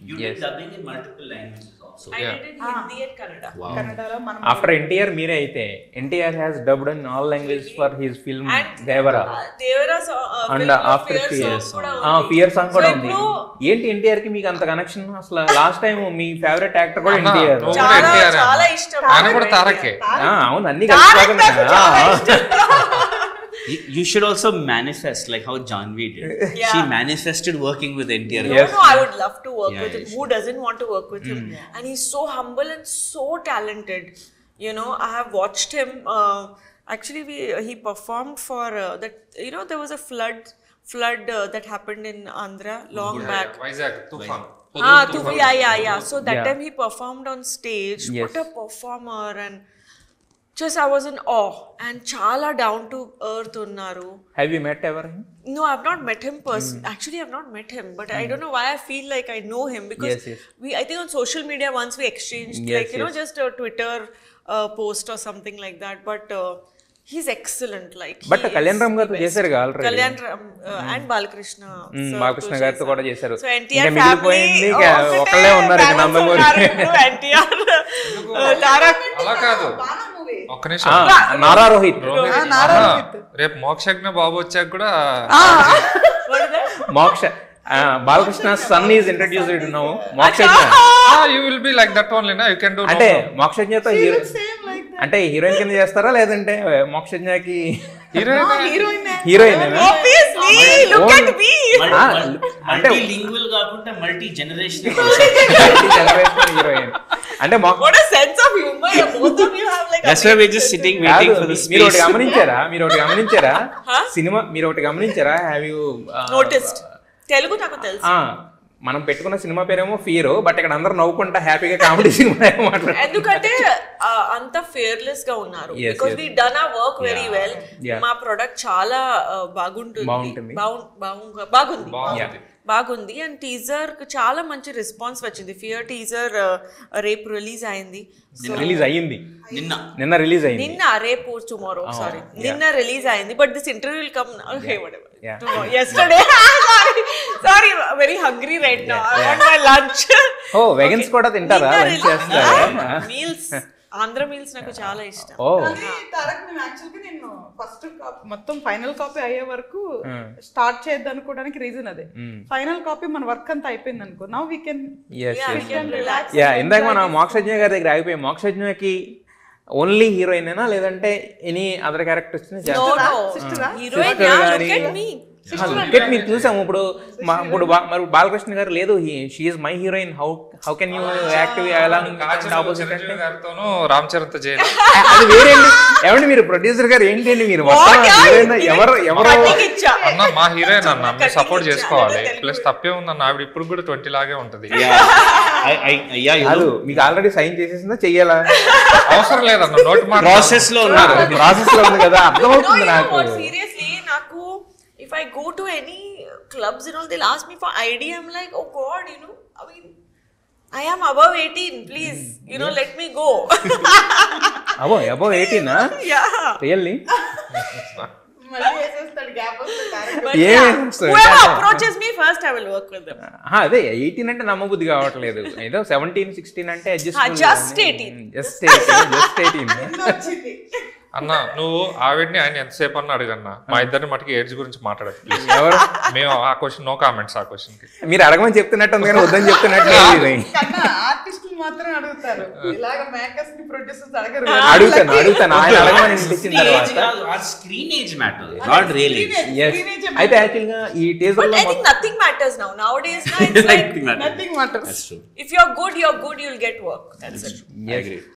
You did dubbing in multiple languages also. I did in Hindi and Kannada. కన్నడలో మనం after NTR మీరే అయితే NTR has dubbed in all language for his film And Devara uh, Devara so- uh, and film of after Fear fear song కూడా ఉంది. Fear song కూడా So ఉంది ఇప్పుడు ఏంటి ఎన్టీఆర్ కి మీకు అంత కనెక్షన్ అసలు లాస్ట్ టైం మీ ఫేవరెట్ యాక్టర్ కూడా అన్న, ఎన్టీఆర్ నువ్వు చాలా కూడా NTR అన్న. చాలా ఇష్టం ఆయన కూడా తారకే అవును అన్ని తారక్ నాకు కలిసిపోకుండా చాలా ఇష్టం. You, you should also manifest like how Janvi did. Yeah. She manifested working with NTR. No, Yes. no, I would love to work Yeah, with him. you Who doesn't want to work with him? And he's so humble and so talented. You know, I have watched him. Uh, actually, we he performed for uh, that. You know, there was a flood flood uh, that happened in Andhra long back. Vizag తుఫాన్ Ah, Tufi, yeah, yeah, yeah. So that Yeah. time he performed on stage. Yes. What a performer! And just I was in awe. And chala down to earth unnaru. Have you met ever No, I've not met him person. Actually, I've not met him, but I don't know why I feel like I know him because Yes, yes. we. I think on social media once we exchanged Yes, like you know yes. just a Twitter uh, post or something like that. But uh, he's excellent. Like But he Kalyan is Ram గారితో the best. చేశారుగా already. Kalyan Ram uh, and Balakrishna. sir Balakrishna తో గారితో చేశారు. కూడా చేశారు So ఇంకా NTR మిగిలిపోయింది family ఇక ఒకళ్ళే ఉన్నారు ఇక నందమూరి NTR తారక్ అలా కాదు బాణం మూవీ ఒక్క ఆ, నిమిషం నారా రోహిత్ రోహిత్ నారా ఆహా, రోహిత్. రేపు మోక్షజ్ఞ బాబు వచ్చాక కూడా what is that? మోక్ష ఆ, Balakrishna son is introduced now Mokshagna you will be like that only నా యూ కెన్ డూ అంటే మోక్షజ్ఞతో హీరో సేమ్ లైక్ అంటే హీరోయిన్ కింద చేస్తారా లేదంటే మోక్షజ్ఞకి heroine heroine heroine Obviously, look at me. Multi, Ah, multi, అంటే- multilingual కాకుండా మల్టీ జనరేషనల్ హీరోయిన్ అంటే Moksha What a sense of humor. Yeah, both of you have like. That's why we're just sitting waiting కాదు, for the మీరు ఒకటి space. గమనించారా మీరు ఒకటి గమనించారా Huh? సినిమా మీరు ఒకటి గమనించారా హ్యావ్ యూ Noticed. తెలుగు నాకు తెలుసు మనం పెట్టుకున్న సినిమా పేరేమో ఫియర్ బట్ ఇక్కడ అందరూ నవ్వుకుంటా హ్యాపీగా కామెడీ సినిమా మాట్లాడు ఎందుకంటే ఆ, అంత ఫియర్లెస్ గా ఉన్నారు Yes, because yes. We done uh work very well Yeah. మా ప్రొడక్ట్ చాలా ఆ, బాగుంటుంది బాగుంటుంది. బాగు- బాగు- బాగుంది బాగుంది. బాగుంది అండ్ టీజర్ చాలా మంచి రెస్పాన్స్ వచ్చింది ఫియర్ టీజర్ రేపు రిలీజ్ అయింది రిలీజ్ అయ్యింది నిన్న నిన్న రిలీజ్ అయింది నిన్న రేపు టుమారో సారీ నిన్న రిలీజ్ అయింది but this interview will come Yeah. Yesterday sorry sorry very hungry right now I want my lunch oh vegans కూడా తింటారా లంచ్ చేస్తారా మీల్స్ ఆంధ్ర మీల్స్ నాకు చాలా ఇష్టం ఓ కానీ తారక్ నేను యాక్చువల్గా నేను ఫస్ట్ మొత్తం ఫైనల్ కాపీ అయ్యే వరకు స్టార్ట్ చేద్దాం అనుకోవడానికి రీజన్ అదే ఫైనల్ కాపీ మన వర్క్ అంతా అయిపోయింది అనుకో now we can yes Yeah, we yes can relax. Yeah ఇందాక మనం మోక్షజ్ఞ గారి దగ్గర ఆగిపోయి మోక్షజ్ఞకి ఓన్లీ హీరోయిన్ అయినా లేదంటే any other characters No, no. Sister ఆ? Heroine, Sister yeah, గాని- look at me. క్రికెట్ మీరు చూసాము ఇప్పుడు మా- ఇప్పుడు బా- మరి బాలకృష్ణ గారు లేదు she my heroine how how can you active opposite Chiranjeevi గారితోనూ రామ్ చరణ్ తో చేయను అది వేరే ఏమండి మీరు ప్రొడ్యూసర్ గారు ఏంటి అండి మీరు మొత్తం What? heroine ఎవరు ఎవరు Cutting ఇచ్చా. అన్న మా హీరోయిన్ అన్న మీరు Cutting సపోర్ట్ ఇచ్చా. చేసుకోవాలి తెలుగు. ప్లస్ తప్పే ఉందన్న ఆవిడ ఇప్పుడు కూడా ట్వంటీ లాగే ఉంటది అయ్యా కాదు మీకు ఆల్రెడీ సైన్ చేసేసిందా చెయ్యాలా అవసరం లేదన్న నోటి మాట ప్రాసెస్ లో ఉన్నారు ప్రాసెస్ లో ఉంది కదా No, అర్థమవుతుంది you know నాకు what? Seriously, నాకు if I go to any clubs and all, they'll ask me for ID. I'm like, oh God, you know, I mean, I am above 18. Please, you know, let me go. అబో అబో ఎయిటీనా yeah. Really మళ్ళీ వేసేస్తాడు gap వస్తే Tarak But Yeah, yeah, so whoever that- approaches me first, I will work with them. అదే eighteen అంటే నమ్మబుద్ధి కావట్లేదు ఏదో సెవెంటీన్ సిక్స్టీన్ అంటే Ah, just 18. Just eighteen just eighteen వచ్చింది అన్న నువ్వు ఆవిడ్ని ఆయన ఎంతసేపు అన్న అడగన్న మా ఇద్దరిని మటుకు ఏడ్జ్ గురించి మాట్లాడదు ప్లీజ్ ఎవరు మేము ఆ క్వశ్చన్ నో కామెంట్స్ ఆ క్వశ్చన్ కి మీరు అడగమని చెప్తున్నట్టు ఉంది కానీ వద్దని చెప్తున్నట్టు లేదు ఇది. కన్నా ఆర్టిస్టులు మాత్రం అడుగుతారు ఇలాగ మేకర్స్ ని ప్రొడ్యూసర్స్ అడగరు అడుగుతాను అడుగుతాను ఆయన అడగమని ఇచ్చిన ఏజ్ తర్వాత కాదు ఆ screen age matter not real age Yes. అయితే యాక్చువల్ గా ఈ టీజర్ But లో I think nothing matters now. Nowadays, now it's like nothing matters if you're good, you're good, you'll get work. That's it.